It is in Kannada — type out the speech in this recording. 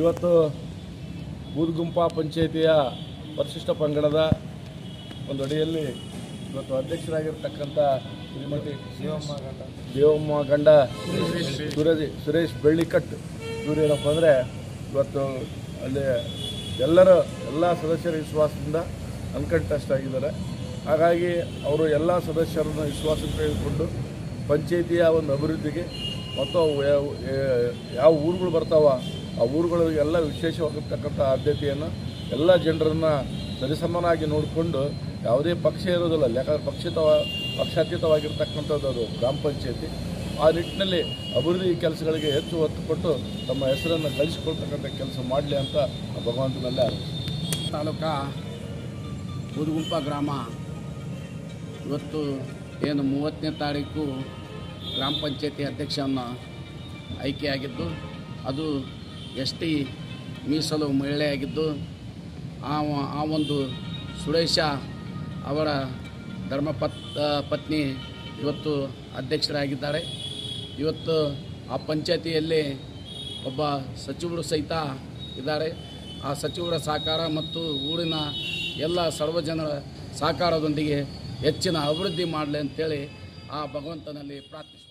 ಇವತ್ತು ಬೂದ್ಗುಂಪ ಪಂಚಾಯಿತಿಯ ಪರಿಶಿಷ್ಟ ಪಂಗಡದ ಒಂದು ಅಡಿಯಲ್ಲಿ ಇವತ್ತು ಅಧ್ಯಕ್ಷರಾಗಿರ್ತಕ್ಕಂಥ ಶ್ರೀಮತಿ ದೇವಮ್ಮ ಗಂಡ ಸುರೇಶ್ ಸುರೇಶ್ ಬೆಳ್ಳಿಕಟ್ ಇವರು ಏನಪ್ಪ ಅಂದರೆ ಇವತ್ತು ಅಲ್ಲಿ ಎಲ್ಲರ ಎಲ್ಲ ಸದಸ್ಯರ ವಿಶ್ವಾಸದಿಂದ ಅನ್ಕಂಟೆಸ್ಟ್ ಆಗಿದ್ದಾರೆ ಹಾಗಾಗಿ ಅವರು ಎಲ್ಲ ಸದಸ್ಯರನ್ನು ವಿಶ್ವಾಸಕ್ಕೆ ತೆಗೆದುಕೊಂಡು ಪಂಚಾಯಿತಿಯ ಒಂದು ಅಭಿವೃದ್ಧಿಗೆ ಮತ್ತು ಅವು ಯಾವ ಯಾವ ಊರುಗಳು ಬರ್ತಾವ ಆ ಊರುಗಳಿಗೆಲ್ಲ ವಿಶೇಷವಾಗಿರ್ತಕ್ಕಂಥ ಆದ್ಯತೆಯನ್ನು ಎಲ್ಲ ಜನರನ್ನು ಸರಿಸಮನಾಗಿ ನೋಡಿಕೊಂಡು ಯಾವುದೇ ಪಕ್ಷ ಇರೋದಿಲ್ಲ ಯಾಕಂದರೆ ಪಕ್ಷಿತವ ಪಕ್ಷಾತೀತವಾಗಿರ್ತಕ್ಕಂಥದ್ದು ಅದು ಗ್ರಾಮ ಪಂಚಾಯತಿ ಆ ನಿಟ್ಟಿನಲ್ಲಿ ಅಭಿವೃದ್ಧಿ ಕೆಲಸಗಳಿಗೆ ಹೆಚ್ಚು ಒತ್ತು ಕೊಟ್ಟು ತಮ್ಮ ಹೆಸರನ್ನು ಗಳಿಸಿಕೊಳ್ತಕ್ಕಂಥ ಕೆಲಸ ಮಾಡಲಿ ಅಂತ ಆ ಭಗವಂತನಲ್ಲೇ ಆರೈಸ್ತೀನಿ ತಾಲೂಕಾ ಬೂದುಗುಂಪ ಗ್ರಾಮ ಇವತ್ತು ಏನು ಮೂವತ್ತನೇ ತಾರೀಕು ಗ್ರಾಮ ಪಂಚಾಯತಿ ಅಧ್ಯಕ್ಷವನ್ನು ಆಯ್ಕೆಯಾಗಿದ್ದು ಅದು ಎಸ್ ಟಿ ಮೀಸಲು ಮಹಿಳೆಯಾಗಿದ್ದು ಆ ಆ ಒಂದು ಸುರೇಶ ಅವರ ಧರ್ಮಪತ್ ಪತ್ನಿ ಇವತ್ತು ಅಧ್ಯಕ್ಷರಾಗಿದ್ದಾರೆ ಇವತ್ತು ಆ ಪಂಚಾಯತಿಯಲ್ಲಿ ಒಬ್ಬ ಸಚಿವರು ಸಹಿತ ಇದ್ದಾರೆ ಆ ಸಚಿವರ ಸಹಕಾರ ಮತ್ತು ಊರಿನ ಎಲ್ಲ ಸರ್ವಜನರ ಸಹಕಾರದೊಂದಿಗೆ ಹೆಚ್ಚಿನ ಅಭಿವೃದ್ಧಿ ಮಾಡಲಿ ಅಂತೇಳಿ ಆ ಭಗವಂತನಲ್ಲಿ ಪ್ರಾರ್ಥಿಸ್ತೀನಿ